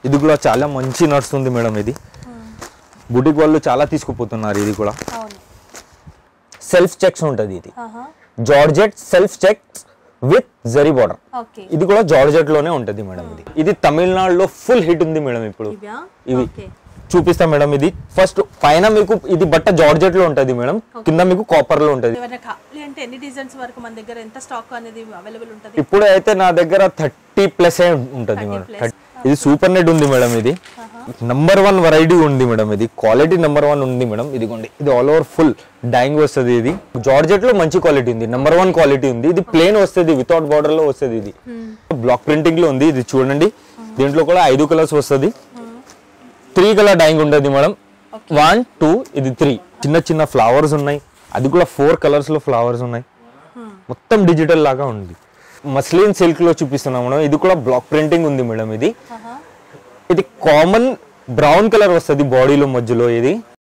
ఇది కూడా చాలా మంచి నడుస్తుంది మేడం ఇది బుటిక్ వాళ్ళు చాలా తీసుకుపోతున్నారు ఇది కూడా అవును సెల్ఫ్ చెక్స్ ఉంటుంది ఇది ఆహా. Georgette self checks with zari border okay ఇది కూడా జార్జెట్ లోనే ఉంటుంది మేడం ఇది ఇది తమిళనాడులో ఫుల్ హిట్ ఉంది మేడం ఇప్పుడు ఇవ్యా ఇవి ఓకే చూపిస్తా మేడం ఇది ఫస్ట్ పైన మీకు ఇది బట్ట జార్జెట్ లో ఉంటది మేడం కింద మీకు కాపర్ లో ఉంటది ఎవరైనా కావాలి అంటే ఎన్ని డిజైన్స్ వరకు మన దగ్గర ఎంత స్టాక్ అనేది అవైలబుల్ ఉంటుంది ఇప్పుడు అయితే నా దగ్గర థర్టీ ప్లస్ ఉంటుంది మేడం plus. ఇది సూపర్ నెట్ ఉంది మేడం ఇది నంబర్ వన్ వెరైటీ ఉంది మేడం ఇది క్వాలిటీ నెంబర్ వన్ ఉంది మేడం ఇదిగోండి ఇది ఆల్ ఓవర్ ఫుల్ డైయింగ్ వస్తుంది ఇది జార్జెట్ లో మంచి క్వాలిటీ ఉంది నెంబర్ వన్ క్వాలిటీ ఉంది ఇది ప్లేన్ వస్తుంది వితౌట్ బార్డర్ లో వస్తుంది ఇది బ్లాక్ ప్రింటింగ్ లో ఉంది ఇది చూడండి దీంట్లో కూడా ఐదు కలర్స్ వస్తుంది త్రీ కలర్ డైయింగ్ ఉంటుంది మేడం వన్ టూ ఇది త్రీ చిన్న చిన్న ఫ్లవర్స్ ఉన్నాయి అది కూడా ఫోర్ కలర్స్ లో ఫ్లవర్స్ ఉన్నాయి మొత్తం డిజిటల్ లాగా ఉంది మస్లిన్ సిల్క్ లో చూపిస్తున్నాం మేడం ఇది కూడా బ్లాక్ ప్రింటింగ్ ఉంది మేడం ఇది ఆహా. ఇది కామన్ బ్రౌన్ కలర్ వస్తుంది బాడీలో మధ్యలో ఇది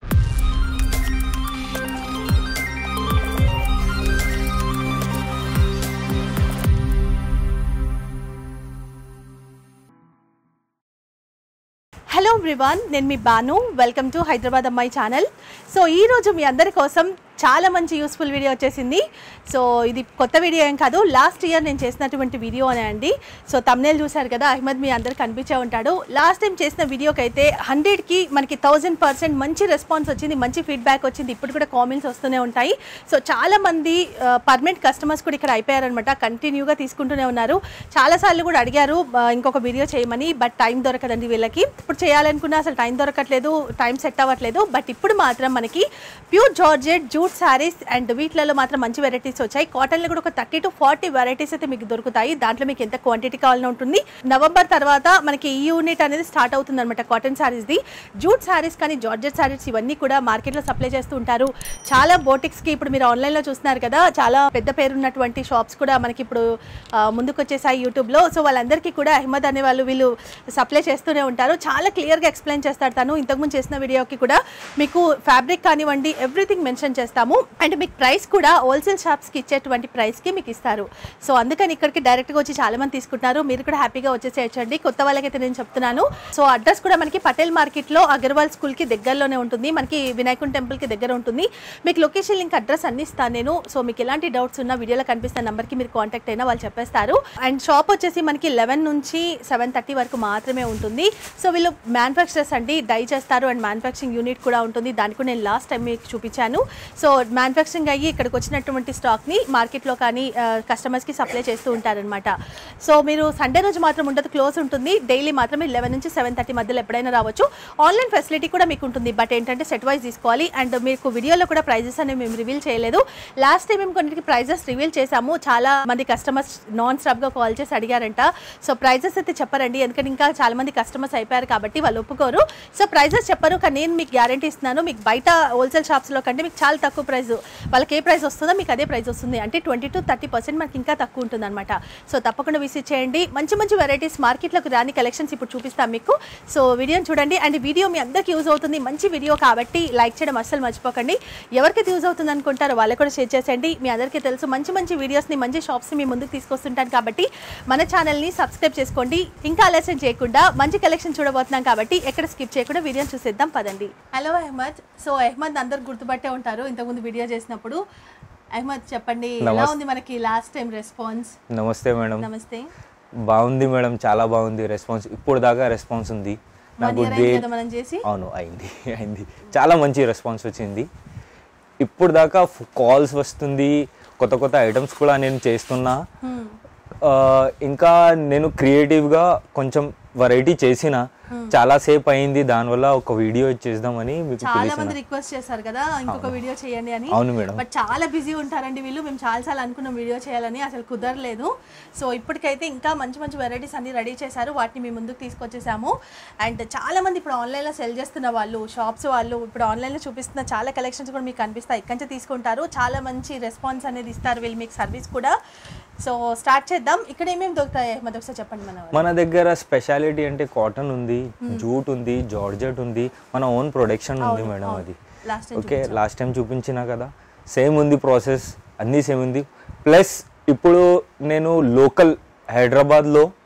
హలో ఎవ్రీవాన్ నేను మీ బాను వెల్కమ్ టు హైదరాబాద్ అమ్మాయి ఛానల్ సో ఈ రోజు మీ అందరి కోసం చాలా మంచి యూస్ఫుల్ వీడియో వచ్చేసింది సో ఇది కొత్త వీడియో ఏం కాదు లాస్ట్ ఇయర్ నేను చేసినటువంటి వీడియో అనే అండి సో తమ్నేల్ చూశారు కదా అహ్మద్ మీ అందరికి కనిపించే ఉంటాడు లాస్ట్ టైం చేసిన వీడియోకి అయితే హండ్రెడ్కి మనకి థౌజండ్ పర్సెంట్ మంచి రెస్పాన్స్ వచ్చింది మంచి ఫీడ్బ్యాక్ వచ్చింది ఇప్పుడు కూడా కామెంట్స్ వస్తూనే ఉంటాయి సో చాలా మంది పర్మనెంట్ కస్టమర్స్ కూడా ఇక్కడ అయిపోయారనమాట కంటిన్యూగా తీసుకుంటూనే ఉన్నారు చాలాసార్లు కూడా అడిగారు ఆ, ఇంకొక వీడియో చేయమని బట్ టైం దొరకదండి వీళ్ళకి ఇప్పుడు చేయాలనుకున్నా అసలు టైం దొరకట్లేదు టైం సెట్ అవ్వట్లేదు బట్ ఇప్పుడు మాత్రం మనకి pure georgette jute saris and వీటిలలో మాత్రం మంచి వెరైటీస్ వచ్చాయి కాటన్లో కూడా ఒక థర్టీ టు ఫార్టీ వెరైటీస్ అయితే మీకు దొరుకుతాయి దాంట్లో మీకు ఎంత క్వాంటిటీ కావాలని ఉంటుంది నవంబర్ తర్వాత మనకి ఈ యూనిట్ అనేది స్టార్ట్ అవుతుంది అనమాట కాటన్ శారీస్ది జూట్ శారీస్ కానీ జార్జెట్ శారీస్ ఇవన్నీ కూడా మార్కెట్లో సప్లై చేస్తూ ఉంటారు చాలా బోటిక్స్కి ఇప్పుడు మీరు ఆన్లైన్లో చూస్తున్నారు కదా చాలా పెద్ద పేరున్నటువంటి షాప్స్ కూడా మనకి ఇప్పుడు ఆ, ముందుకు వచ్చేసాయి యూట్యూబ్లో సో వాళ్ళందరికీ కూడా అహ్మద్ అనే వాళ్ళు వీళ్ళు సప్లై చేస్తూనే ఉంటారు చాలా క్లియర్గా ఎక్స్ప్లెయిన్ చేస్తాడు తను ఇంతకుముందు చేసిన వీడియోకి కూడా మీకు ఫ్యాబ్రిక్ కానివ్వండి ఎవ్రీథింగ్ మెన్షన్ చేస్తాము అండ్ మీకు ప్రైస్ కూడా హోల్సేల్ షాప్స్కి ఇచ్చేటువంటి ప్రైస్కి మీకు ఇస్తారు సో అందుకని ఇక్కడికి డైరెక్ట్గా వచ్చి చాలా మంది తీసుకుంటున్నారు మీరు కూడా హ్యాపీగా వచ్చేసేయచ్చండి కొత్త వాళ్ళకైతే నేను చెప్తున్నాను సో అడ్రస్ కూడా మనకి పటేల్ మార్కెట్లో అగర్వాల్ స్కూల్కి దగ్గరలోనే ఉంటుంది మనకి వినాయకుని టెంపుల్కి దగ్గర ఉంటుంది మీకు లొకేషన్ లింక్ అడ్రస్ అన్ని ఇస్తాను నేను సో మీకు ఎలాంటి డౌట్స్ ఉన్నా వీడియోలో కనిపిస్తున్న నెంబర్కి మీరు కాంటాక్ట్ అయినా వాళ్ళు చెప్పేస్తారు అండ్ షాప్ వచ్చేసి మనకి లెవెన్ నుంచి సెవెన్ థర్టీ వరకు మాత్రమే ఉంటుంది సో వీళ్ళు మ్యానుఫ్యాక్చరర్స్ అండి డై చేస్తారు అండ్ మ్యానుఫ్యాక్చరింగ్ యూనిట్ కూడా ఉంటుంది దానికి కూడా నేను లాస్ట్ టైం మీకు చూపించాను సో మ్యానుఫ్యాక్చరింగ్ అయ్యి ఇక్కడికి వచ్చినటువంటి స్టాక్ని మార్కెట్లో కానీ కస్టమర్స్కి సప్లై చేస్తూ ఉంటారనమాట సో మీరు సండే రోజు మాత్రం ఉండదు క్లోజ్ ఉంటుంది డైలీ మాత్రమే లెవెన్ నుంచి సెవెన్ థర్టీ మధ్యలో ఎప్పుడైనా రావచ్చు ఆన్లైన్ ఫెసిలిటీ కూడా మీకు ఉంటుంది బట్ ఏంటంటే సెట్ వైజ్ తీసుకోవాలి అండ్ మీకు వీడియోలో కూడా ప్రైజెస్ అనేవి మేము రివీల్ చేయలేదు లాస్ట్ టైం మేము కొన్నిటికి ప్రైజెస్ రివీల్ చేసాము చాలా మంది కస్టమర్స్ నాన్ స్టాప్గా కాల్ చేసి అడిగారంట సో ప్రైజెస్ అయితే చెప్పరండి ఎందుకంటే ఇంకా చాలా మంది కస్టమర్స్ అయిపోయారు కాబట్టి వాళ్ళు ఒప్పుకోరు సో ప్రైజెస్ చెప్పరు కానీ నేను మీకు గ్యారంటీ ఇస్తున్నాను మీకు బయట హోల్సేల్ షాప్స్లో కంటే మీకు చాలా తక్కువ ప్రైస్ వాళ్ళకి ఏ ప్రైస్ వస్తుందో మీకు అదే ప్రైస్ వస్తుంది అంటే ట్వంటీ టు థర్టీ పర్సెంట్ మనకి ఇంకా తక్కువ ఉంటుంది అనమాట సో తప్పకుండా విజిట్ చేయండి మంచి మంచి వెరైటీస్ మార్కెట్లోకి రాని కలెక్షన్స్ ఇప్పుడు చూపిస్తాం మీకు సో వీడియోని చూడండి అండ్ వీడియో మీ అందరికీ యూజ్ అవుతుంది మంచి వీడియో కాబట్టి లైక్ చేయడం అస్సలు మర్చిపోకండి ఎవరికైతే యూజ్ అవుతుంది అనుకుంటారో వాళ్ళకి కూడా షేర్ చేసేయండి మీ అందరికీ తెలుసు మంచి మంచి వీడియోస్ని మంచి షాప్స్ని మీ ముందుకు తీసుకొస్తుంటాను కాబట్టి మన ఛానల్ని సబ్స్క్రైబ్ చేసుకోండి ఇంకా ఆలస్యం చేయకుండా మంచి కలెక్షన్ చూడబోతున్నాం కాబట్టి ఎక్కడ స్కిప్ చేయకుండా వీడియోని చూసేద్దాం పదండి హలో అహ్మద్ సో అహ్మద్ అందరు గుర్తుపట్టే ఉంటారు ఇంతకుముందు వీడియో చేసినప్పుడు అహ్మద్ చెప్పండి ఎలా నమస్తే. ఉంది మనకి లాస్ట్ టైం రెస్పాన్స్ నమస్తే మేడం నమస్తే బాగుంది మేడం చాలా బాగుంది రెస్పాన్స్ ఇప్పుడు దాకా రెస్పాన్స్ ఉంది వన్ నాకు ఇయర్ డే అయింది కదా మనం చేసి అవును అయింది అయింది చాలా మంచి రెస్పాన్స్ వచ్చింది ఇప్పుడు దాకా కాల్స్ వస్తుంది కొత్త కొత్త ఐటమ్స్ కూడా నేను చేస్తున్నా Hmm. ఆ, ఇంకా నేను క్రియేటివ్గా కొంచెం వెరైటీ చేసిన చాలా సేపు అయింది దానివల్ల ఒక వీడియో చేద్దామని మీకు చాలా తెలిసిన మంది రిక్వెస్ట్ చేశారు కదా ఇంకొక వీడియో చేయండి అని అవును మేడం బట్ చాలా బిజీ ఉంటారండి వీళ్ళు మేము చాలా సార్లు అనుకున్నాం వీడియో చేయాలని అసలు కుదరలేదు సో ఇప్పటికైతే ఇంకా మంచి మంచి వెరైటీస్ అన్ని రెడీ చేశారు వాటిని మీ ముందుకు తీసుకొచ్చేసాము అండ్ చాలా మంది ఇప్పుడు ఆన్లైన్లో సెల్ చేస్తున్న వాళ్ళు షాప్స్ వాళ్ళు ఇప్పుడు ఆన్లైన్లో చూపిస్తున్న చాలా కలెక్షన్స్ కూడా మీకు కనిపిస్తాయి ఇక్కడి నుంచి తీసుకుంటారు చాలా మంచి రెస్పాన్స్ అనేది ఇస్తారు వీళ్ళు మీకు సర్వీస్ కూడా సో స్టార్ట్ చేద్దాం ఇక్కడ ఏమేమి దొరుకుతాయి అహ్మద్ ఒకసారి చెప్పండి మన వాళ్ళు. మన దగ్గర స్పెషాలిటీ అంటే కాటన్ ఉంది జూట్ ఉంది జార్జెట్ ఉంది మన ఓన్ ప్రొడక్షన్ ఉంది మేడం అది last time okay last time చూపించిన కదా సేమ్ ఉంది ప్రాసెస్ అన్నీ సేమ్ ఉంది ప్లస్ ఇప్పుడు నేను లోకల్ హైదరాబాద్లో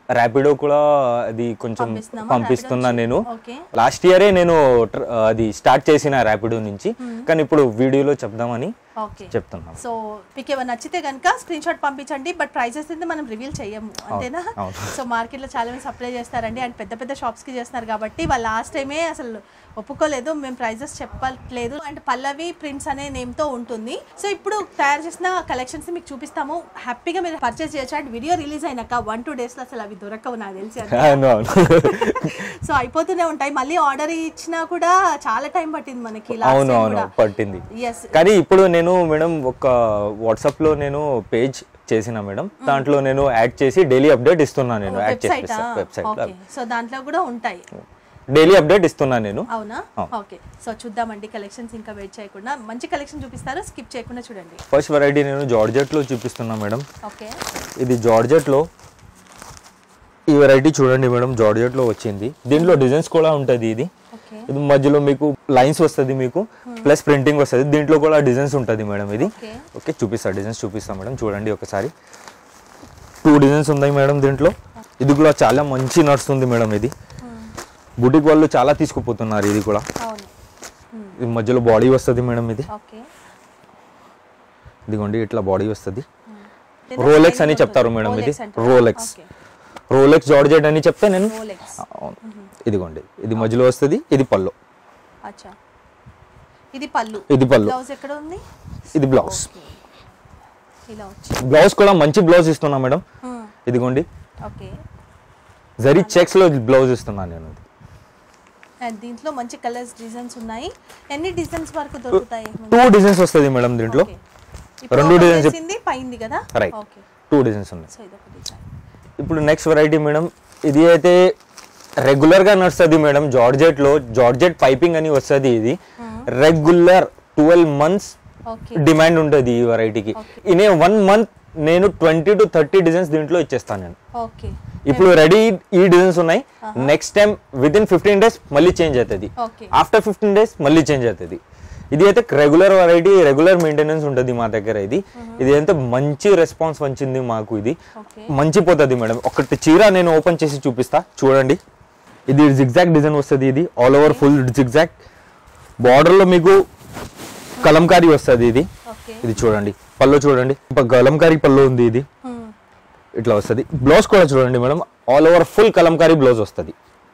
ర్యాపిడో కూడా అది కొంచెం పంపిస్తున్నామా? పంపిస్తున్నా Rapido నేను ఓకే లాస్ట్ ఇయరే నేను tr- అది స్టార్ట్ చేసిన ర్యాపిడో నుంచి కానీ ఇప్పుడు వీడియోలో చెప్దామని ఓకే చెప్తున్నాను సో మీకు ఏమైనా నచ్చితే కనుక స్క్రీన్ షాట్ పంపించండి బట్ ప్రైజెస్ అయితే మనం రివీల్ చేయము అంతేనా అవును. సో మార్కెట్లో చాలా మంది సప్లై చేస్తారండి అండ్ పెద్ద పెద్ద షాప్స్కి చేస్తున్నారు కాబట్టి వాళ్ళు లాస్ట్ టైమే అసలు ఒప్పుకోలేదు మేము ప్రైజెస్ చెప్పట్లేదు అండ్ పల్లవి ప్రింట్స్ అనే నేమ్తో ఉంటుంది సో ఇప్పుడు తయారు చేసిన కలెక్షన్స్ మీకు చూపిస్తాము హ్యాపీగా మీరు పర్చేస్ చేయొచ్చు అండ్ వీడియో రిలీజ్ అయినాక వన్ టూ డేస్లో అసలు అవి దొరకవు నాకు తెలిసి అది. అవును అవును సో అయిపోతూనే ఉంటాయి మళ్ళీ ఆర్డర్ ఇచ్చినా కూడా చాలా టైం పట్టింది మనకి అవును అవును పట్టింది ఎస్ కానీ ఇప్పుడు నేను మేడం ఒక వాట్సాప్ లో నేను పేజ్ చేసిన మేడం దాంట్లో నేను యాడ్ చేసి డైలీ అప్డేట్ ఇస్తున్నా నేను యాడ్ చేసి వెబ్సైట్ వెబ్సైట్ ఓకే సో దాంట్లో కూడా ఉంటాయి డైలీ అప్డేట్ ఇస్తున్నా నేను అవునా ఓకే సో చూద్దామండి కలెక్షన్స్ ఇంకా వెయిట్ చేయకుండా మంచి కలెక్షన్ చూపిస్తారు స్కిప్ చేయకుండా చూడండి ఫస్ట్ వెరైటీ నేను జార్జెట్ లో చూపిస్తున్నా మేడం ఓకే ఇది జార్జెట్ లో ఈ వెరైటీ చూడండి మేడం జార్జెట్ లో వచ్చింది దీంట్లో డిజైన్స్ కూడా ఉంటుంది ఇది ఓకే ఇది మధ్యలో మీకు లైన్స్ వస్తుంది మీకు ప్లస్ ప్రింటింగ్ వస్తుంది దీంట్లో కూడా డిజైన్స్ ఉంటుంది మేడం ఇది ఓకే ఓకే చూపిస్తా డిజైన్స్ చూపిస్తా మేడం చూడండి ఒకసారి టూ డిజైన్స్ ఉన్నాయి మేడం దీంట్లో ఇది కూడా చాలా మంచి నడుస్తుంది మేడం ఇది బుటిక్ వాళ్ళు చాలా తీసుకుపోతున్నారు ఇది కూడా అవును ఇది మధ్యలో బాడీ వస్తుంది మేడం ఇది ఓకే ఇదిగోండి ఇట్లా బాడీ వస్తుంది రోలెక్స్ అని చెప్తారు మేడం ఇది రోలెక్స్ రోలెక్స్ జార్జెట్ అని చెప్తే నేను రోలెక్స్ అవును ఇదిగోండి ఇది మధ్యలో వస్తుంది ఇది పళ్ళు అచ్చా ఇది పళ్ళు ఇది పళ్ళు బ్లౌజ్ ఎక్కడ ఉంది ఇది బ్లౌజ్ ఓకే ఇలా వచ్చి బ్లౌజ్ కూడా మంచి బ్లౌజ్ ఇస్తున్నా మేడం ఇదిగోండి ఓకే జరీ చెక్స్ లో బ్లౌజ్ ఇస్తున్నాను నేను ఇది. అండ్ దీంట్లో మంచి కలర్స్ డిజైన్స్ ఉన్నాయి ఎన్ని డిజైన్స్ వరకు దొరుకుతాయి టూ డిజైన్స్ వస్తుంది మేడం దీంట్లో ఓకే. ఇప్పుడు రెండు ఒక designs చెప్- చేసింది పైంది కదా Right. ఓకే టూ డిజైన్స్ ఉన్నాయి సో ఇదొక డిజైన్ ఇప్పుడు నెక్స్ట్ వెరైటీ మేడం ఇది అయితే రెగ్యులర్ గా నడుస్తుంది మేడం జార్జెట్ లో జార్జెట్ పైపింగ్ అని వస్తుంది ఇది regular twelve months okay demand ఉంటుంది ఈ వెరైటీకి ఇనే వన్ మంత్ నేను ట్వంటీ టు థర్టీ డిజైన్స్ దీంట్లో ఇచ్చేస్తాను నేను ఓకే ఇప్పుడు రెడీ ఈ డిజైన్స్ ఉన్నాయి next time with in fifteen days మళ్ళీ చేంజ్ అవుతుంది ఓకే ఆఫ్టర్ ఫిఫ్టీన్ డేస్ మళ్ళీ చేంజ్ అవుతుంది ఇది అయితే రెగ్యులర్ వెరైటీ రెగ్యులర్ మెయింటెనెన్స్ ఉంటుంది మా దగ్గర ఇది ఇది అయితే మంచి రెస్పాన్స్ వచ్చింది మాకు ఇది ఓకే మంచి పోతుంది మేడం ఒకటి చీర నేను ఓపెన్ చేసి చూపిస్తా చూడండి ఇది జిగ్జాక్ డిజైన్ వస్తుంది ఇది ఆల్ ఓవర్ ఫుల్ జిగ్జాక్ బార్డర్లో మీకు కలంకారీ వస్తుంది ఇది ఓకే ఇది చూడండి పళ్ళు చూడండి ఒక కలంకారీ పళ్ళు ఉంది ఇది ఇట్లా వస్తుంది బ్లౌజ్ కూడా చూడండి madam all over full kalamkari blouse వస్తుంది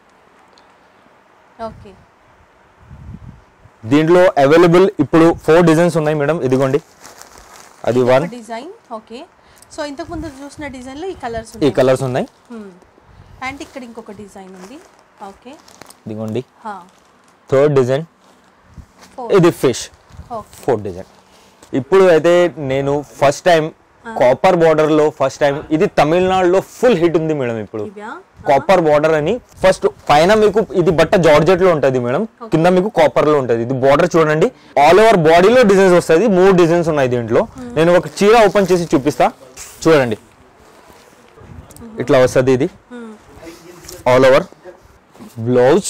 ఓకే దీంట్లో అవైలబుల్ ఇప్పుడు ఫోర్ డిజైన్స్ ఉన్నాయి మేడం ఇదిగోండి అది వన్ డిజైన్ ఓకే సో ఇంతకు ముందు చూసిన డిజైన్ లో ఈ కలర్స్ ఈ కలర్స్ ఉన్నాయి అండ్ ఇక్కడ ఇంకొక డిజైన్ ఉంది ఓకే ఇదిగోండి థర్డ్ డిజైన్ ఫోర్ ఇది ఫిష్ ఓకే ఫోర్త్ డిజైన్ ఇప్పుడు అయితే నేను ఫస్ట్ టైం కాపర్ బార్డర్ లో ఫస్ట్ టైం ఇది తమిళనాడులో ఫుల్ హిట్ ఉంది మేడం ఇప్పుడు ఇవ్యా కాపర్ బార్డర్ అని ఫస్ట్ పైన మీకు ఇది బట్ట జార్జెట్ లో ఉంటది మేడం కింద మీకు కాపర్ లో ఉంటది ఇది బార్డర్ చూడండి ఆల్ ఓవర్ బాడీలో డిజైన్స్ వస్తుంది మూడు డిజైన్స్ ఉన్నాయి దీంట్లో నేను ఒక చీర ఓపెన్ చేసి చూపిస్తా చూడండి ఇట్లా వస్తుంది ఇది all over blouse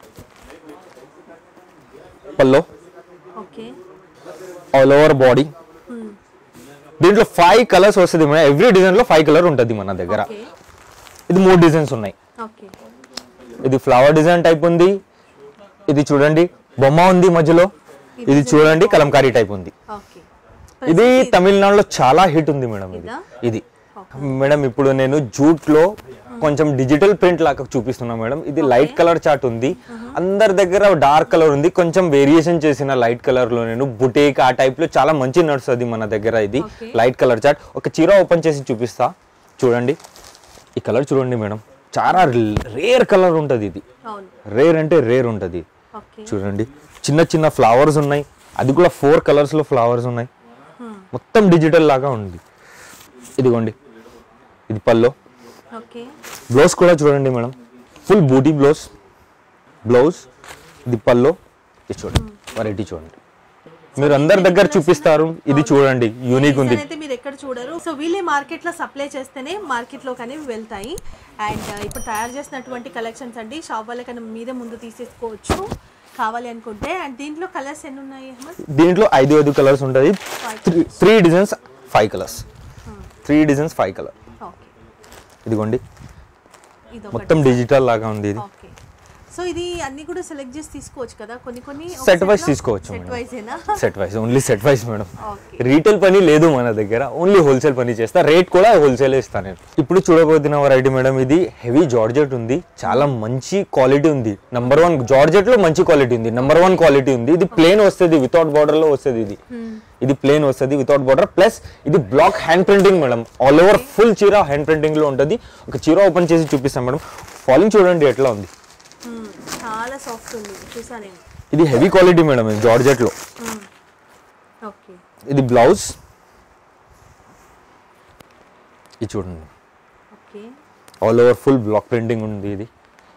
pallu okay all over body దీంట్లో ఫైవ్ కలర్స్ వస్తుంది మేడం ఎవ్రీ డిజైన్ లో ఫైవ్ కలర్ ఉంటుంది మన దగ్గర ఓకే ఇది మూడు డిజైన్స్ ఉన్నాయి ఓకే ఇది ఫ్లవర్ డిజైన్ టైప్ ఉంది ఇది చూడండి బొమ్మ ఉంది మధ్యలో ఇది చూడండి కలంకారీ టైప్ ఉంది ఓకే ఇది తమిళనాడులో చాలా హిట్ ఉంది మేడం ఇది ఇదా? ఇది మేడం ఇప్పుడు నేను జూట్ లో కొంచెం డిజిటల్ ప్రింట్ లాగా చూపిస్తున్నా మేడం ఇది లైట్ కలర్ చార్ట్ ఉంది అందరి దగ్గర డార్క్ కలర్ ఉంది కొంచెం వేరియేషన్ చేసిన లైట్ కలర్ లో నేను బుటేక్ ఆ టైప్ లో చాలా మంచి నడుస్తుంది మన దగ్గర ఇది Okay. లైట్ కలర్ చార్ట్ ఒక చీర ఓపెన్ చేసి చూపిస్తా చూడండి ఈ కలర్ చూడండి మేడం చాలా రేర్ కలర్ ఉంటుంది ఇది అవును రేర్ అంటే రేర్ ఉంటుంది ఓకే చూడండి చిన్న చిన్న ఫ్లవర్స్ ఉన్నాయి అది కూడా ఫోర్ కలర్స్ లో ఫ్లవర్స్ ఉన్నాయి మొత్తం డిజిటల్ లాగా ఉంది ఇదిగోండి ఇది పల్లో ఓకే బ్లౌజ్ కూడా చూడండి madam full buti blouse blouse ఇది పల్లో ఇది చూడండి వెరైటీ చూడండి మీరు అందరి దగ్గర చూపిస్తారు ఇది చూడండి యూనిక్ ఉంది అయితే మీరు ఎక్కడ చూడరు సో వీళ్ళే మార్కెట్ లో సప్లై చేస్తేనే మార్కెట్ లో కానీ వెళ్తాయి అండ్ ఇప్పుడు తయారు చేసినటువంటి కలెక్షన్స్ అండి షాప్ వాళ్ళకన్నా మీరే ముందు తీసేసుకోవచ్చు కావాలి అనుకుంటే అండ్ దీంట్లో కలర్స్ ఎన్ని ఉన్నాయి అహ్మద్ దీంట్లో ఐదు ఐదు కలర్స్ ఉంటుంది three three designs five colours three designs five colour okay ఇదిగోండి ఇది మొత్తం డిజిటల్ లాగా ఉంది ఇది ఓకే సో ఇది అన్ని కూడా సెలెక్ట్ చేసి తీసుకోవచ్చు కదా కొన్ని కొన్ని సెట్ వైస్ తీసుకోవచ్చు సెట్ మేడం వైజ్ ఏనా set wise only set wise madam okay retail పని లేదు మన దగ్గర ఓన్లీ హోల్సేల్ పని చేస్తా రేట్ కూడా హోల్సేల్ ఇస్తాను నేను ఇప్పుడు చూడబోతున్న వెరైటీ మేడం ఇది హెవీ జార్జెట్ ఉంది చాలా మంచి క్వాలిటీ ఉంది నంబర్ వన్ జార్జెట్ లో మంచి క్వాలిటీ ఉంది నంబర్ వన్ క్వాలిటీ ఉంది ఇది ప్లేన్ వస్తుంది వితౌట్ బార్డర్ లో వస్తుంది ఇది ఇది ప్లేన్ వస్తుంది వితౌట్ బార్డర్ ప్లస్ ఇది block hand printing madam all over full చీర హ్యాండ్ ప్రింటింగ్ లో ఉంటుంది ఒక చీర ఓపెన్ చేసి చూపిస్తాం మేడం ఫాలింగ్ చూడండి ఎట్లా ఉంది చాలా సాఫ్ట్ ఉంది చూసా నేను ఇది హెవీ క్వాలిటీ మేడం ఇది జార్జెట్ లో ఓకే ఇది బ్లౌజ్ ఇది చూడండి okay all over full block printing ఉంది ఇది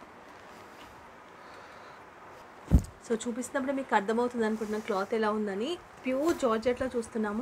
సో చూపిస్తున్నప్పుడు మీకు అర్థమవుతుంది అనుకుంటున్నాను క్లాత్ ఎలా ఉందని ప్యూర్ జార్జెట్లో చూస్తున్నాము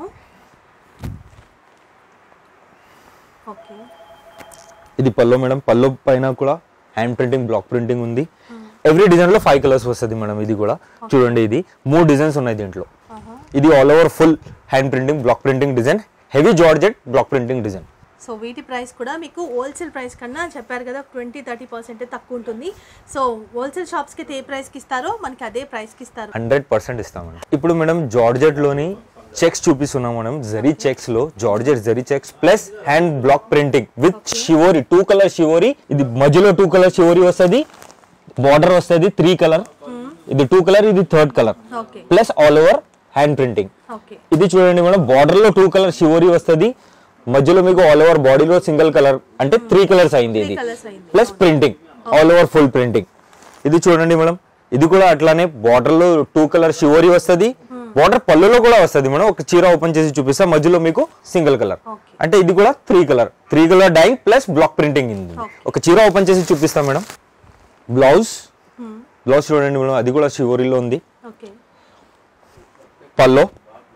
ఓకే ఇది పల్లో మేడం పల్లో పైన కూడా హ్యాండ్ ప్రింటింగ్ బ్లాక్ ప్రింటింగ్ ఉంది ఎవ్రీ డిజైన్ లో ఫైవ్ కలర్స్ వస్తుంది మేడం ఇది కూడా చూడండి ఇది మూడు డిజైన్స్ ఉన్నాయి దీంట్లో ఇది all over full hand printing block printing design heavy georgette block printing design so వీటి ప్రైస్ కూడా మీకు హోల్సేల్ ప్రైస్ కన్నా చెప్పారు కదా ట్వంటీ థర్టీ పర్సెంట్ తక్కువ ఉంటుంది సో హోల్సేల్ షాప్స్కి అయితే ఏ ప్రైస్కి ఇస్తారో మనకి అదే ప్రైస్కి ఇస్తారు హండ్రెడ్ పర్సెంట్ ఇస్తామండి ఇప్పుడు మేడం జార్జెట్ లోని చెక్స్ చూపిస్తున్నాం మనం జరీ చెక్స్ లో georgette zari checks plus hand block printing with shibori two colour shibori ఇది మధ్యలో టూ కలర్ షివోరి వస్తుంది బార్డర్ వస్తుంది త్రీ కలర్ ఇది టూ కలర్ ఇది third colour okay plus all over hand printing okay ఇది చూడండి మేడం బార్డర్ లో టూ కలర్ షివోరి వస్తుంది మధ్యలో మీకు ఆల్ ఓవర్ బాడీలో సింగిల్ కలర్ అంటే త్రీ కలర్స్ అయింది ఇది కలర్స్ అయింది plus printing all over full printing ఇది చూడండి మేడం ఇది కూడా అట్లానే బార్డర్ లో టూ కలర్ షివోరి వస్తుంది బార్డర్ పళ్ళులో కూడా వస్తుంది మేడం ఒక చీర ఓపెన్ చేసి చూపిస్తా మధ్యలో మీకు సింగిల్ కలర్ ఓకే అంటే ఇది కూడా three colour three colour dyeing plus block printing ఉంది ఒక చీర ఓపెన్ చేసి చూపిస్తా మేడం బ్లౌజ్ బ్లౌజ్ చూడండి మేడం అది కూడా షివోరిలో ఉంది ఓకే పల్లో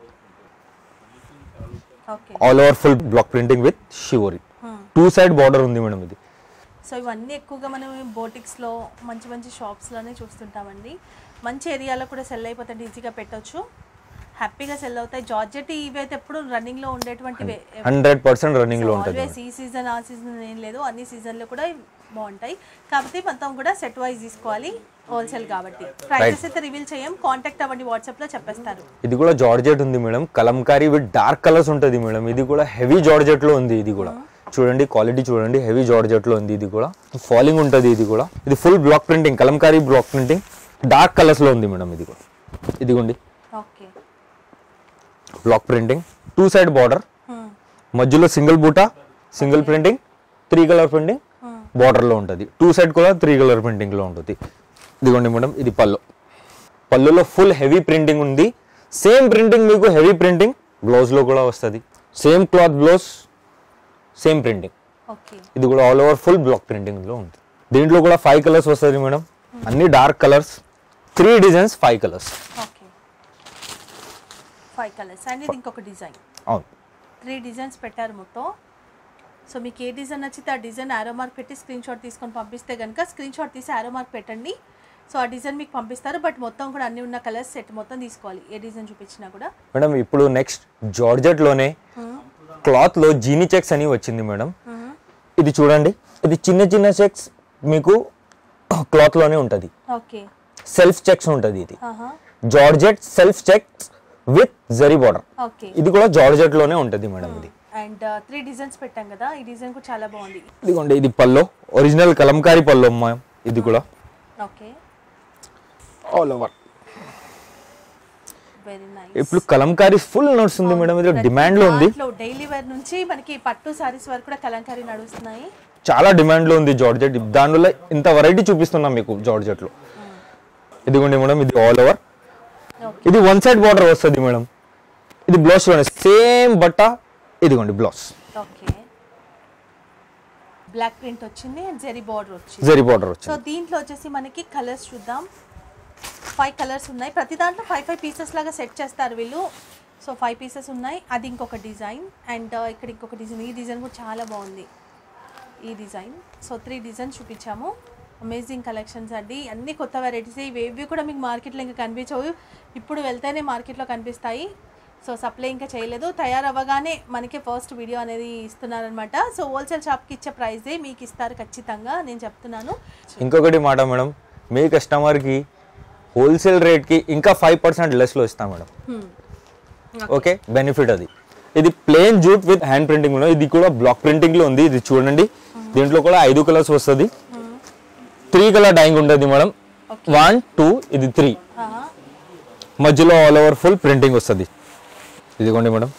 okay all over full block printing with shibori two side border ఉంది మేడం ఇది సో ఇవన్నీ ఎక్కువగా మనం బోటిక్స్లో మంచి మంచి షాప్స్లోనే చూస్తుంటామండి మంచి ఏరియాలో కూడా సెల్ అయిపోతాయి ఈజీగా పెట్టొచ్చు హ్యాపీగా సెల్ అవుతాయి జార్జెట్ ఇవి అయితే ఎప్పుడు రన్నింగ్లో ఉండేటువంటివి హండ్రెడ్ పర్సెంట్ రన్నింగ్ లో ఉంటుంది ఆల్వేస్ ఈ సీజన్ ఆ సీజన్ ఏం లేదు అన్ని సీజన్లో కూడా బాగుంటాయి కాకపోతే మొత్తం కూడా సెట్ వైజ్ తీసుకోవాలి హోల్సేల్ కాబట్టి ప్రైసెస్ అయితే రివీల్ చేయం కాంటాక్ట్ అవ్వండి వాట్సాప్లో చెప్పేస్తారు ఇది కూడా జార్జెట్ ఉంది madam kalamkari with dark colours ఉంటుంది మేడం ఇది కూడా హెవీ జార్జెట్ లో ఉంది ఇది కూడా చూడండి క్వాలిటీ చూడండి హెవీ జార్జెట్ లో ఉంది ఇది కూడా ఫాలింగ్ ఉంటుంది ఇది కూడా ఇది full block printing kalamkari block printing dark colours లో ఉంది మేడం ఇది కూడా ఇదిగోండి okay block printing two side border మధ్యలో సింగిల్ బూటా single printing three colour printing border లో ఉంటుంది టూ సైడ్ కూడా త్రీ కలర్ ప్రింటింగ్ లో ఉంటుంది ఇదిగోండి మేడం ఇది పళ్ళు పళ్ళులో ఫుల్ హెవీ ప్రింటింగ్ ఉంది సేమ్ ప్రింటింగ్ మీకు హెవీ ప్రింటింగ్ బ్లౌజ్ లో కూడా వస్తుంది same cloth blouse same printing okay ఇది కూడా all over full block printing లో ఉంది దీంట్లో కూడా ఫైవ్ కలర్స్ వస్తుంది మేడం అన్ని dark colours three designs five colours okay five colours and ఇది ఇంకొక డిజైన్ అవును త్రీ డిజైన్స్ పెట్టారు మొత్తం సో మీకు ఏ డిజైన్ నచ్చితే ఆ డిజైన్ ఆరో మార్క్ పెట్టి స్క్రీన్ షాట్ తీసుకొని పంపిస్తే కనుక స్క్రీన్ షాట్ తీసి ఆరో మార్క్ పెట్టండి సో ఆ డిజైన్ మీకు పంపిస్తారు బట్ మొత్తం కూడా అన్ని ఉన్న కలర్స్ సెట్ మొత్తం తీసుకోవాలి ఏ డిజైన్ చూపించినా కూడా మేడం ఇప్పుడు నెక్స్ట్ జార్జెట్ లోనే క్లాత్ లో జీనీ చెక్స్ అని వచ్చింది మేడం ఇది చూడండి ఇది చిన్న చిన్న చెక్స్ మీకు క్లాత్ లోనే ఉంటది ఓకే సెల్ఫ్ చెక్స్ ఉంటది ఇది georgette self checks with zari border okay ఇది కూడా జార్జెట్ లోనే ఉంటది మేడం ఇది అండ్ త్రీ డిజైన్స్ పెట్టాం కదా ఈ డిజైన్ కూడా చాలా బాగుంది ఇదిగోండి ఇది పల్లో ఒరిజినల్ కలంకారీ పల్లో అమ్మా ఇది కూడా okay all over very nice ఇప్పుడు కలంకారీ ఫుల్ నడుస్తుంది మేడం ఇది డిమాండ్ లో ఉంది డైలీ వేర్ నుంచి మనకి పట్టు సారీస్ వరకు కూడా కలంకారీ నడుస్తున్నాయి చాలా డిమాండ్ లో ఉంది జార్జెట్ దానివల్ల ఇంత వెరైటీ చూపిస్తున్నాం మీకు జార్జెట్ లో ఇదిగోండి మేడం ఇది ఆల్ ఓవర్ ఓకే ఇది వన్ సైడ్ బార్డర్ వస్తుంది మేడం ఇది బ్లౌజ్ చూడండి సేమ్ బట్ట ఇదిగోండి బ్లౌజ్ ఓకే బ్లాక్ ప్రింట్ వచ్చింది అండ్ జెరీ బార్డర్ వచ్చింది జరీ బార్డర్ సో వచ్చింది దీంట్లో వచ్చేసి మనకి కలర్స్ చూద్దాం ఫైవ్ కలర్స్ ఉన్నాయి ప్రతి దాంట్లో ఫైవ్ ఫైవ్ పీసెస్ లాగా సెట్ చేస్తారు వీళ్ళు సో ఫైవ్ పీసెస్ ఉన్నాయి అది ఇంకొక డిజైన్ అండ్ ఇక్కడ ఇంకొక డిజైన్ ఈ డిజైన్ కూడా చాలా బాగుంది ఈ డిజైన్ సో త్రీ డిజైన్స్ చూపించాము అమేజింగ్ కలెక్షన్స్ అండి అన్ని కొత్త వెరైటీస్ ఇవేవి కూడా మీకు మార్కెట్లో ఇంకా కనిపించవు ఇప్పుడు వెళ్తేనే మార్కెట్లో కనిపిస్తాయి సో సప్లై ఇంకా చేయలేదు తయారవ్వగానే మనకి ఫస్ట్ వీడియో అనేది ఇస్తున్నారనమాట సో హోల్సేల్ షాప్కి ఇచ్చే ప్రైజే మీకు ఇస్తారు ఖచ్చితంగా నేను చెప్తున్నాను ఇంకొకటి మాట మేడం మీ కస్టమర్కి హోల్సేల్ రేట్కి ఇంకా ఫైవ్ పర్సెంట్ లెస్లో ఇస్తాం మేడం Hmm. ఓకే బెనిఫిట్ అది ఇది plain jute with hand printing లో ఇది కూడా బ్లాక్ ప్రింటింగ్ లో ఉంది ఇది చూడండి దీంట్లో కూడా ఐదు కలర్స్ వస్తుంది త్రీ కలర్ డైయింగ్ ఉంటుంది మేడం వన్ టూ ఇది త్రీ ఆహా. మధ్యలో ఆల్ ఓవర్ ఫుల్ ప్రింటింగ్ వస్తుంది ఇదిగోండి మేడం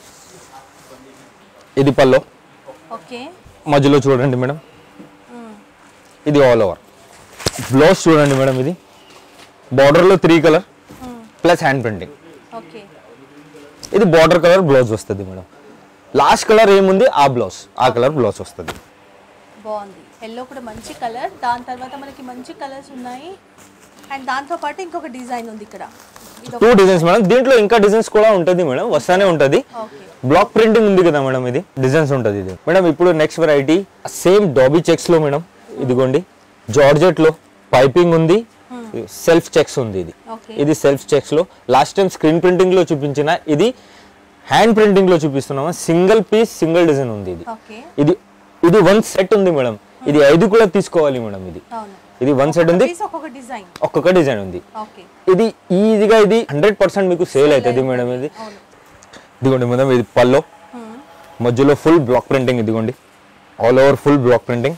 ఇది పల్లో ఓకే మధ్యలో చూడండి మేడం Hmm. ఇది ఆల్ ఓవర్ బ్లౌజ్ చూడండి మేడం ఇది బార్డర్లో three colour Hmm. Plus hand printing okay ఇది బార్డర్ కలర్ బ్లౌజ్ వస్తుంది మేడం లాస్ట్ కలర్ ఏముంది ఆ బ్లౌజ్ ఆ కలర్ బ్లౌజ్ వస్తుంది బాగుంది ఎల్లో కూడా మంచి కలర్ దాని తర్వాత మనకి మంచి కలర్స్ ఉన్నాయి అండ్ దాంతో పాటు ఇంకొక డిజైన్ ఉంది ఇక్కడ ఇది టూ డిజైన్స్ మేడం దీంట్లో ఇంకా డిజైన్స్ కూడా ఉంటుంది మేడం వస్తానే ఉంటుంది ఓకే బ్లాక్ ప్రింటింగ్ ఉంది కదా మేడం ఇది డిజైన్స్ ఉంటుంది ఇది మేడం ఇప్పుడు next variety same dobby checks లో మేడం ఇదిగోండి జార్జెట్ లో పైపింగ్ ఉంది సెల్ఫ్ చెక్స్ ఉంది ఇది ఓకే ఇది సెల్ఫ్ చెక్స్ లో లాస్ట్ టైం స్క్రీన్ ప్రింటింగ్ లో చూపించిన ఇది హ్యాండ్ ప్రింటింగ్ లో చూపిస్తున్నామా సింగిల్ పీస్ సింగిల్ డిజైన్ ఉంది ఇది ఓకే ఇది ఇది వన్ సెట్ ఉంది మేడం ఇది ఐదు కూడా తీసుకోవాలి మేడం ఇది అవును ఇది వన్ సెట్ ఉంది పీస్ ఒక్కొక్క డిజైన్ ఒక్కొక్క డిజైన్ ఉంది ఓకే ఇది ఈజీగా ఇది హండ్రెడ్ పర్సెంట్ మీకు సేల్ అవుతుంది మేడం ఇది అవును ఇదిగోండి మేడం ఇది పల్లో Hmm. మధ్యలో ఫుల్ బ్లాక్ ప్రింటింగ్ ఇదిగోండి all over full block printing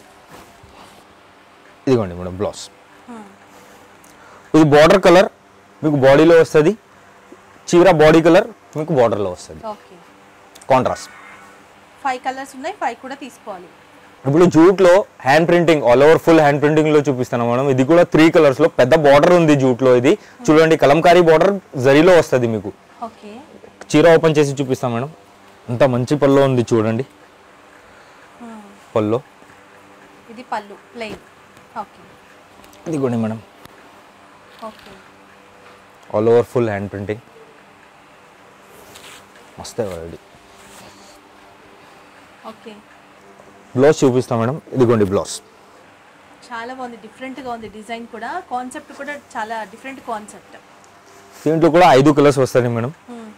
ఇదిగోండి మేడం బ్లౌజ్ Hmm. ఇది బార్డర్ కలర్ మీకు బాడీలో వస్తుంది చీర బాడీ కలర్ మీకు బార్డర్లో వస్తుంది ఓకే కాంట్రాస్ట్ ఫైవ్ కలర్స్ ఉన్నాయి ఫైవ్ కూడా తీసుకోవాలి ఇప్పుడు జూట్లో hand printing all over full hand printing లో చూపిస్తున్నాం మేడం ఇది కూడా త్రీ కలర్స్ లో పెద్ద బార్డర్ ఉంది జూట్లో ఇది చూడండి కలంకారీ బార్డర్ జరీలో వస్తుంది మీకు ఓకే చీర ఓపెన్ చేసి చూపిస్తాం మేడం అంత మంచి పల్లో ఉంది చూడండి పల్లో ఇది పళ్ళు ప్లెయిన్ ఓకే ఇదిగోండి madam okay all over full hand printing మస్తే వాడి ఓకే బ్లౌజ్ చూపిస్తాం మేడం ఇదిగోండి బ్లౌజ్ చాలా బాగుంది డిఫరెంట్గా ఉంది డిజైన్ కూడా కాన్సెప్ట్ కూడా చాలా డిఫరెంట్ కాన్సెప్ట్ దీంట్లో కూడా ఐదు కలర్స్ వస్తాయి మేడం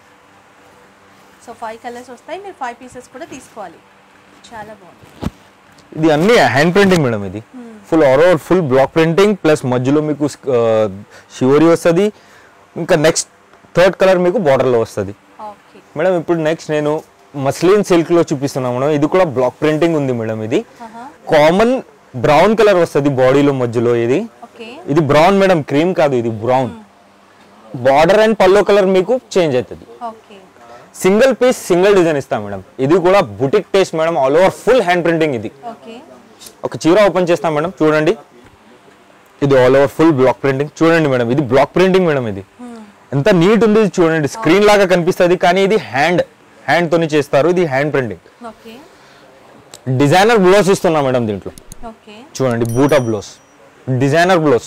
సో ఫైవ్ కలర్స్ వస్తాయి మీరు ఫైవ్ పీసెస్ కూడా తీసుకోవాలి చాలా బాగుంది ఇది అన్ని హ్యాండ్ ప్రింటింగ్ మేడం ఇది full all over full block printing plus మధ్యలో మీకు షివరీ వస్తుంది ఇంకా నెక్స్ట్ థర్డ్ కలర్ మీకు బార్డర్లో వస్తుంది ఓకే మేడం ఇప్పుడు నెక్స్ట్ నేను మస్లిన్ సిల్క్ లో చూపిస్తున్నాను మేడం ఇది కూడా బ్లాక్ ప్రింటింగ్ ఉంది మేడం ఇది కామన్ బ్రౌన్ కలర్ వస్తుంది బాడీలో మధ్యలో ఇది ఓకే ఇది బ్రౌన్ మేడం క్రీమ్ కాదు ఇది బ్రౌన్ బార్డర్ అండ్ పల్లో కలర్ మీకు చేంజ్ అవుతుంది okay single piece single design ఇస్తాం మేడం ఇది కూడా boutique taste madam all over full hand printing ఇది ఓకే ఒక చీర ఓపెన్ చేస్తాం మేడం చూడండి ఇది all over full block printing చూడండి మేడం ఇది బ్లాక్ ప్రింటింగ్ మేడం ఇది ఎంత నీట్ ఉంది ఇది చూడండి స్క్రీన్ లాగా కనిపిస్తుంది కానీ ఇది హ్యాండ్ హ్యాండ్ తోని చేస్తారు ఇది hand printing okay designer blouse ఇస్తున్నా మేడం దీంట్లో ఓకే చూడండి బూటా బ్లౌజ్ డిజైనర్ బ్లౌజ్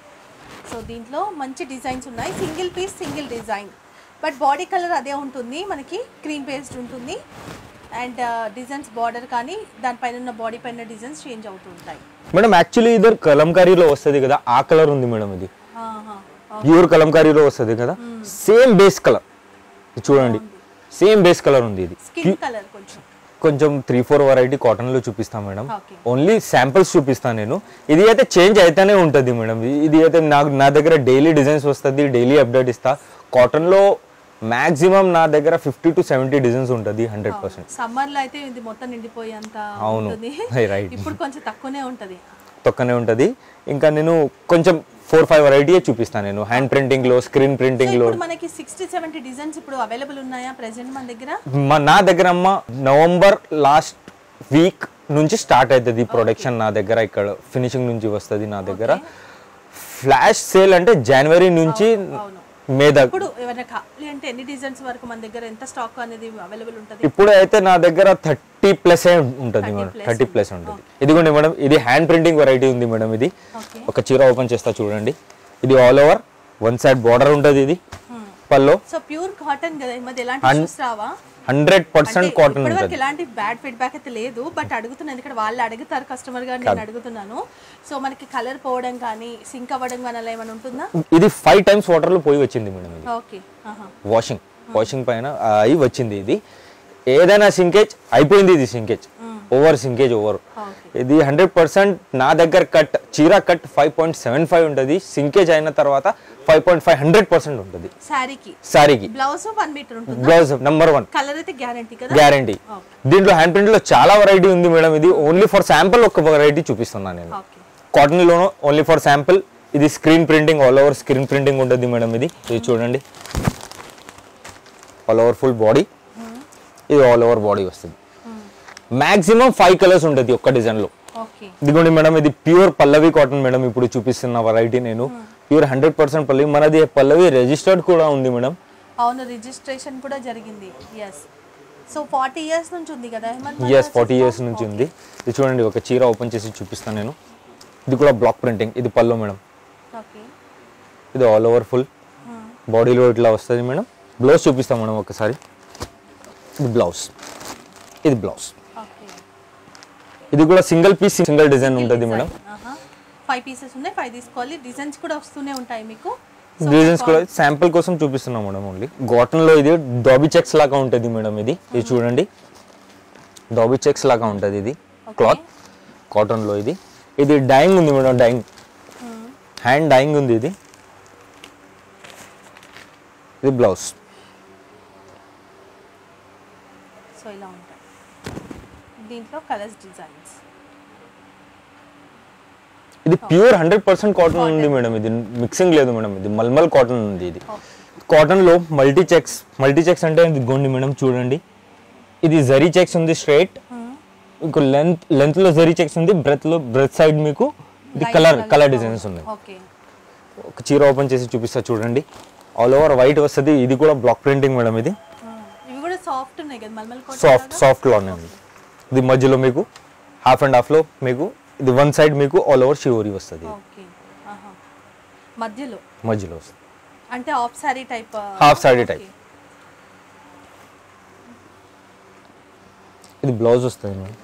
సో దీంట్లో మంచి డిజైన్స్ ఉన్నాయి single piece single design but body colour అదే ఉంటుంది మనకి క్రీమ్ పేస్ట్ ఉంటుంది అండ్ డిజైన్స్ బార్డర్ కానీ దానిపైన ఉన్న బాడీ పైన డిజైన్స్ చేంజ్ అవుతూ ఉంటాయి మేడం యాక్చువల్లీ ఇద్దరు కలంకారీలో వస్తుంది కదా ఆ కలర్ ఉంది మేడం ఇది ఆహా. ప్యూర్ కలంకారీలో వస్తుంది కదా సేమ్ బేస్ కలర్ చూడండి సేమ్ బేస్ కలర్ ఉంది ఇది స్కిన్ కలర్ కొంచెం కొంచెం త్రీ ఫోర్ వెరైటీ కాటన్ లో చూపిస్తాను మేడం Okay. ఓన్లీ శాంపిల్స్ చూపిస్తాను నేను ఇది అయితే చేంజ్ అయితేనే ఉంటుంది మేడం ఇది అయితే నాకు నా దగ్గర డైలీ డిజైన్స్ వస్తుంది డైలీ అప్డేట్ ఇస్తా కాటన్ లో మాక్సిమం నా దగ్గర ఫిఫ్టీ టు సెవెంటీ డిజైన్స్ ఉంటుంది హండ్రెడ్ పర్సెంట్ సమ్మర్ లో అయితే ఇది మొత్తం నిండిపోయేంత అవును. ఉంటుంది Hey, right. ఇప్పుడు కొంచెం తక్కువనే ఉంటది తొక్కనే ఉంటుంది ఇంకా నేను కొంచెం ఫోర్ ఫైవ్ వెరైటీ చూపిస్తాను నేను హ్యాండ్ ప్రింటింగ్ లో స్క్రీన్ సో ప్రింటింగ్ లో ఇప్పుడు మనకి సిక్స్టీ సెవెంటీ డిజైన్స్ ఇప్పుడు అవైలబుల్ ఉన్నాయా ప్రెసెంట్ మన దగ్గర మా నా దగ్గర అమ్మ నవంబర్ లాస్ట్ వీక్ నుంచి స్టార్ట్ అవుతుంది ప్రొడక్షన్ నా దగ్గర ఇక్కడ ఫినిషింగ్ నుంచి వస్తుంది నా దగ్గర ఫ్లాష్ సేల్ అంటే జనవరి నుంచి అవును. మే దగ్గర ఇప్పుడు ఏమైనా కావాలి అంటే ఎన్ని డిజైన్స్ వరకు మన దగ్గర ఎంత స్టాక్ అనేది అవైలబుల్ ఉంటుంది ఇప్పుడు అయితే నా దగ్గర థర్టీ ప్లస్ ఉంటుంది మేడం plus థర్టీ ప్లస్ ఉంటుంది ఇదిగోండి మేడం ఇది హ్యాండ్ ప్రింటింగ్ వెరైటీ ఉంది మేడం ఇది ఓకే ఒక చీర ఓపెన్ చేస్తా చూడండి ఇది all over one side border ఉంటుంది ఇది పల్లో సో ప్యూర్ కాటన్ కదా ఈ మధ్య ఎలాంటి ఇష్యూస్ రావా హండ్రెడ్ పర్సెంట్ కాటన్ ఇప్పటి వరకు ఉంటుంది ఎలాంటి బ్యాడ్ ఫీడ్బ్యాక్ అయితే లేదు బట్ అడుగుతున్నాను ఎందుకంటే వాళ్ళు అడుగుతారు కస్టమర్ గా నేను అడుగుతున్నాను సో మనకి కలర్ పోవడం కానీ సింక్ అవ్వడం కానీ అలా ఏమైనా ఉంటుందా ఇది ఫైవ్ టైమ్స్ వాటర్ లో పోయి వచ్చింది మేడం ఇది ఓకే ఆహా వాషింగ్ వాషింగ్ పైన అయి వచ్చింది ఇది ఏదైనా సింకేజ్ అయిపోయింది ఇది shrinkage over shrinkage over okay ఇది హండ్రెడ్ పర్సెంట్ నా దగ్గర కట్ చీర cut five point seven five ఉంటుంది సింకేజ్ అయిన తర్వాత five point five hundred percent ఉంటుంది శారీకి శారీకి బ్లౌజ్ వన్ మీటర్ ఉంటుంది బ్లౌజ్ నెంబర్ వన్ కలర్ అయితే గ్యారంటీ కదా గ్యారంటీ దీంట్లో హ్యాండ్ ప్రింట్ లో చాలా వెరైటీ ఉంది మేడం ఇది ఓన్లీ ఫర్ శాంపుల్ ఒక వెరైటీ చూపిస్తున్నాను నేను ఓకే కాటన్ లోను ఓన్లీ ఫర్ శాంపుల్ ఇది screen printing all over screen printing ఉంటుంది మేడం ఇది ఇది చూడండి ఆల్ ఓవర్ ఫుల్ బాడీ ఇది ఆల్ ఓవర్ బాడీ వస్తుంది మాక్సిమం ఫైవ్ కలర్స్ ఉంటుంది ఒక్క డిజైన్ లో ఓకే ఇదిగోండి మేడం ఇది ప్యూర్ పల్లవి కాటన్ మేడం ఇప్పుడు చూపిస్తున్న వెరైటీ నేను ప్యూర్ హండ్రెడ్ పర్సెంట్ పల్లవి మనది పల్లవి రిజిస్టర్డ్ కూడా ఉంది మేడం అవును రిజిస్ట్రేషన్ కూడా జరిగింది ఎస్ సో ఫార్టీ ఇయర్స్ నుంచి ఉంది కదా హేమంత్ ఎస్ ఫార్టీ ఇయర్స్ నుంచి ఉంది ఇది చూడండి ఒక చీర ఓపెన్ చేసి చూపిస్తాను నేను ఇది కూడా బ్లాక్ ప్రింటింగ్ ఇది పల్లో మేడం ఓకే ఇది ఆల్ ఓవర్ ఫుల్ బాడీలో ఇట్లా వస్తుంది మేడం బ్లౌజ్ చూపిస్తాం మేడం ఒకసారి ఇది బ్లౌజ్ ఇది బ్లౌజ్ ఓకే ఇది కూడా సింగిల్ పీస్ సింగిల్ డిజైన్ ఉంటుంది మేడం ఫైవ్ పీసెస్ ఉన్నాయి ఫైవ్ తీసుకోవాలి డిజైన్స్ కూడా వస్తూనే ఉంటాయి మీకు డిజైన్స్ కూడా శాంపుల్ కోసం చూపిస్తున్నాం మేడం ఓన్లీ కాటన్ లో ఇది డాబీ చెక్స్ లాగా ఉంటుంది మేడం ఇది ఇది చూడండి డాబీ చెక్స్ లాగా ఉంటుంది ఇది క్లాత్ కాటన్ లో ఇది ఇది డైయింగ్ ఉంది మేడం డైయింగ్ హ్యాండ్ డైయింగ్ ఉంది ఇది ఇది బ్లౌజ్ సో ఇలా ఉంటాయి దీంట్లో కలర్స్ డిజైన్స్ ఇది ప్యూర్ హండ్రెడ్ పర్సెంట్ కాటన్ ఉంది మేడం ఇది మిక్సింగ్ లేదు మేడం ఇది మల్మల్ కాటన్ ఉంది ఇది కాటన్ లో మల్టీ చెక్స్ మల్టీ చెక్స్ అంటే ఇది గోండి మేడం చూడండి ఇది జరీ చెక్స్ ఉంది స్ట్రైట్ మీకు లెంత్ లెంత్ లో జరీ చెక్స్ ఉంది బ్రెత్ లో బ్రెత్ సైడ్ మీకు ఇది కలర్ కలర్ డిజైన్స్ ఉన్నాయి ఓకే ఒక చీర ఓపెన్ చేసి చూపిస్తా చూడండి ఆల్ ఓవర్ వైట్ వస్తుంది ఇది కూడా బ్లాక్ ప్రింటింగ్ మేడం ఇది ఇవి కూడా సాఫ్ట్ ఉన్నాయి కదా మల్మల్ కోట సాఫ్ట్ సాఫ్ట్ లోనే ఉంది ఇది మధ్యలో మీకు హాఫ్ అండ్ హాఫ్ లో మీకు ఇది వన్ సైడ్ మీకు ఆల్ ఓవర్ షివోరీ వస్తుంది ఓకే ఆహా. మధ్యలో మధ్యలో వస్తుంది అంటే half sari type Half saree type. ఇది బ్లౌజ్ వస్తుంది మేడం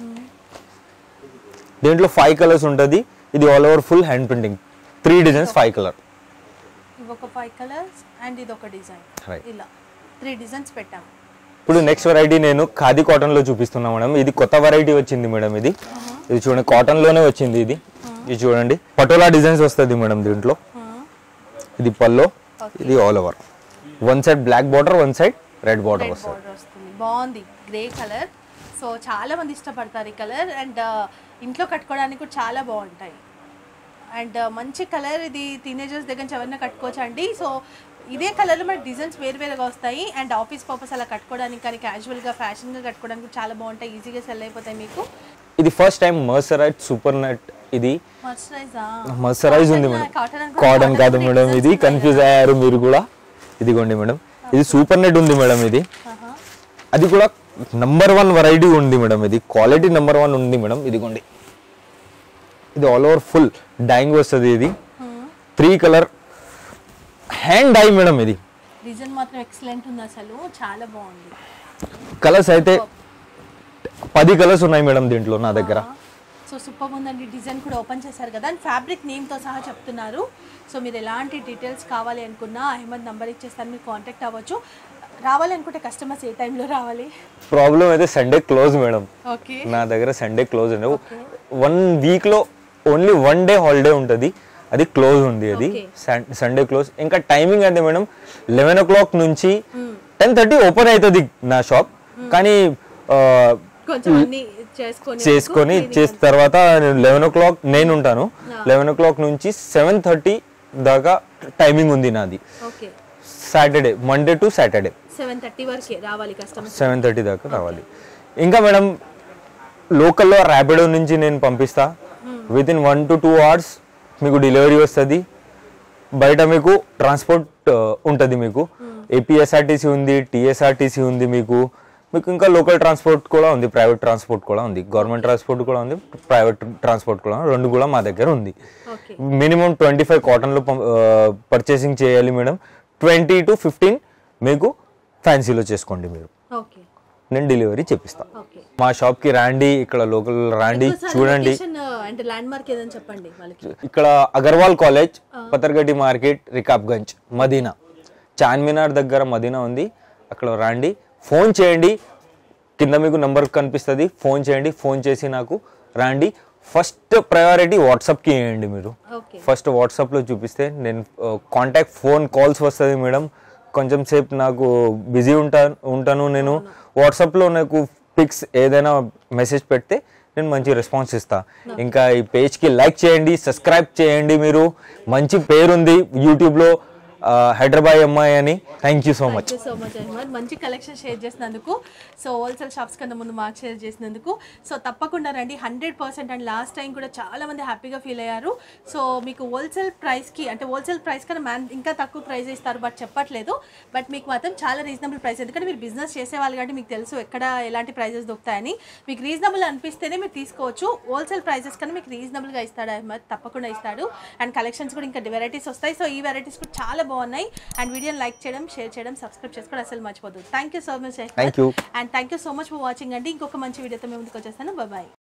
దీంట్లో ఫైవ్ కలర్స్ ఉంటుంది ఇది all over full hand printing three designs five colour ఇవి ఒక ఫైవ్ కలర్స్ అండ్ ఇది ఒక డిజైన్ Right. ఇలా త్రీ డిజైన్స్ పెట్టాం ఇప్పుడు నెక్స్ట్ వెరైటీ నేను ఖాదీ కాటన్ లో చూపిస్తున్నా మేడం ఇది కొత్త వెరైటీ వచ్చింది మేడం ఇది ఇది చూడండి కాటన్ లోనే వచ్చింది ఇది ఇది చూడండి పటోలా డిజైన్స్ వస్తుంది మేడం దీంట్లో ఇది పల్లో ఇది all over one side black border one side red border red వస్తుంది బార్డర్ వస్తుంది బాగుంది గ్రే కలర్ సో చాలా మంది ఇష్టపడతారు ఈ కలర్ అండ్ ఇంట్లో కట్టుకోవడానికి కూడా చాలా బాగుంటాయి అండ్ మంచి కలర్ ఇది టీనేజర్స్ దగ్గర నుంచి ఎవరైనా కట్టుకోవచ్చు అండి సో ఇదే కలర్లో మనకి డిజైన్స్ వేరు వేరుగా వస్తాయి అండ్ ఆఫీస్ పర్పస్ అలా కట్టుకోవడానికి కానీ క్యాజువల్గా ఫ్యాషన్గా కట్టుకోవడానికి కూడా చాలా బాగుంటాయి ఈజీగా సెల్ అయిపోతాయి మీకు ఇది first time mercerised super net ఇది మర్చరైజా మర్సరైజ్ ఉంది మేడం కాటన్ కాటన్ కాదు మేడం ఇది కన్ఫ్యూజ్ అయ్యారు మీరు కూడా ఇదిగోండి మేడం ఇది సూపర్ నెట్ ఉంది మేడం ఇది అది కూడా నంబర్ వన్ వెరైటీ ఉంది మేడం ఇది క్వాలిటీ నెంబర్ వన్ ఉంది మేడం ఇదిగోండి ఇది ఆల్ ఓవర్ ఫుల్ డైయింగ్ వస్తుంది ఇది three colour hand dye madam ఇది డిజైన్ మాత్రం ఎక్సలెంట్ ఉంది అసలు చాలా బాగుంది కలర్స్ అయితే పది కలర్స్ ఉన్నాయి మేడం దీంట్లో నా దగ్గర సో సూపర్ ఉందండి డిజైన్ కూడా ఓపెన్ చేశారు కదా అండ్ ఫ్యాబ్రిక్ నేమ్తో సహా చెప్తున్నారు సో మీరు ఎలాంటి డీటెయిల్స్ కావాలి అనుకున్నా అహ్మద్ నంబర్ ఇచ్చేస్తాను మీరు కాంటాక్ట్ అవ్వచ్చు రావాలి అనుకుంటే కస్టమర్స్ ఏ టైంలో రావాలి ప్రాబ్లం అయితే సండే క్లోజ్ మేడం ఓకే నా దగ్గర సండే క్లోజ్ అండి వన్ వీక్ లో ఓన్లీ వన్ డే హాలిడే ఉంటుంది అది క్లోజ్ ఉంది అది సండే క్లోజ్ ఇంకా టైమింగ్ అయితే మేడం లెవెన్ ఓ క్లాక్ నుంచి టెన్ థర్టీ ఓపెన్ అవుతుంది నా షాప్ కానీ ఆ, కొంచెం అన్ని చేసుకొని చేసుకొని చేసిన తర్వాత లెవెన్ ఓ క్లాక్ నేను ఉంటాను లెవెన్ ఓ క్లాక్ నుంచి సెవెన్ థర్టీ దాకా టైమింగ్ ఉంది నాది okay Saturday Monday to Saturday seven thirty వరకే రావాలి కస్టమర్స్ సెవెన్ థర్టీ దాకా రావాలి ఇంకా మేడం లోకల్లో ర్యాపిడో నుంచి నేను పంపిస్తా within one to two hours మీకు డెలివరీ వస్తుంది బయట మీకు ట్రాన్స్పోర్ట్ ఉంటుంది మీకు ఏపీఎస్ఆర్టీసీ ఉంది టీఎస్ఆర్టీసీ ఉంది మీకు మీకు ఇంకా లోకల్ ట్రాన్స్పోర్ట్ కూడా ఉంది ప్రైవేట్ ట్రాన్స్పోర్ట్ కూడా ఉంది గవర్నమెంట్ ట్రాన్స్పోర్ట్ కూడా ఉంది ప్రైవేట్ ట్రాన్స్పోర్ట్ కూడా రెండు కూడా మా దగ్గర ఉంది ఓకే మినిమం ట్వంటీ ఫైవ్ కాటన్లో పర్చేసింగ్ చేయాలి మేడం ట్వంటీ టు ఫిఫ్టీన్ మీకు ఫ్యాన్సీలో చేసుకోండి మీరు ఓకే నేను డెలివరీ చేపిస్తా ఓకే మా షాప్కి రాండి ఇక్కడ లోకల్ రాండి చూడండి అంటే ల్యాండ్ మార్క్ ఏదని చెప్పండి వాళ్ళకి ఇక్కడ అగర్వాల్ కాలేజ్ పతర్గడ్డి మార్కెట్ రికాబ్గంజ్ మదీనా చార్మినార్ దగ్గర మదీనా ఉంది అక్కడ రండి ఫోన్ చేయండి కింద మీకు నంబర్ కనిపిస్తుంది ఫోన్ చేయండి ఫోన్ చేసి నాకు రండి ఫస్ట్ ప్రయారిటీ వాట్సాప్కి ఇవ్వండి మీరు ఓకే ఫస్ట్ వాట్సాప్లో చూపిస్తే నేను కాంటాక్ట్ ఫోన్ కాల్స్ వస్తుంది మేడం కొంచెం సేపు నాకు బిజీ ఉంటా ఉంటాను నేను వాట్సాప్లో నాకు పిక్స్ ఏదైనా మెసేజ్ పెడితే నేను మంచి రెస్పాన్స్ ఇస్తా ఇంకా ఈ పేజ్కి లైక్ చేయండి సబ్స్క్రైబ్ చేయండి మీరు మంచి పేరుంది యూట్యూబ్లో ఆ, హైదరాబాద్ అమ్మాయి అని thank you so much thank you so much Ahmed మంచి కలెక్షన్ షేర్ చేసినందుకు సో హోల్సేల్ షాప్స్ కన్నా ముందు మాకు షేర్ చేసినందుకు సో తప్పకుండా రండి hundred percent and last time కూడా చాలా మంది హ్యాపీగా ఫీల్ అయ్యారు సో మీకు హోల్సేల్ ప్రైస్కి అంటే హోల్సేల్ ప్రైస్ కన్నా మ్యాన్ ఇంకా తక్కువ ప్రైస్ ఇస్తారు బట్ చెప్పట్లేదు బట్ మీకు మాత్రం చాలా రీజనబుల్ ప్రైస్ ఎందుకంటే మీరు బిజినెస్ చేసేవాళ్ళు కాబట్టి మీకు తెలుసు ఎక్కడ ఎలాంటి ప్రైజెస్ దొరుకుతాయని మీకు రీజనబుల్ అనిపిస్తేనే మీరు తీసుకోవచ్చు హోల్సేల్ ప్రైజెస్ కన్నా మీకు రీజనబుల్గా ఇస్తాడు అహ్మద్ తప్పకుండా ఇస్తాడు అండ్ కలెక్షన్స్ కూడా ఇంకా వెరైటీస్ వస్తాయి సో ఈ వెరైటీస్ కూడా చాలా బాగున్నాయి అండ్ వీడియోని లైక్ చేయడం షేర్ చేయడం సబ్స్క్రైబ్ చేసుకోవడం అసలు మర్చిపోదు thank you so much thank you and thank you so much for watching అండి ఇంకొక మంచి వీడియోతో మేము ముందుకు వచ్చేస్తాను బాయ్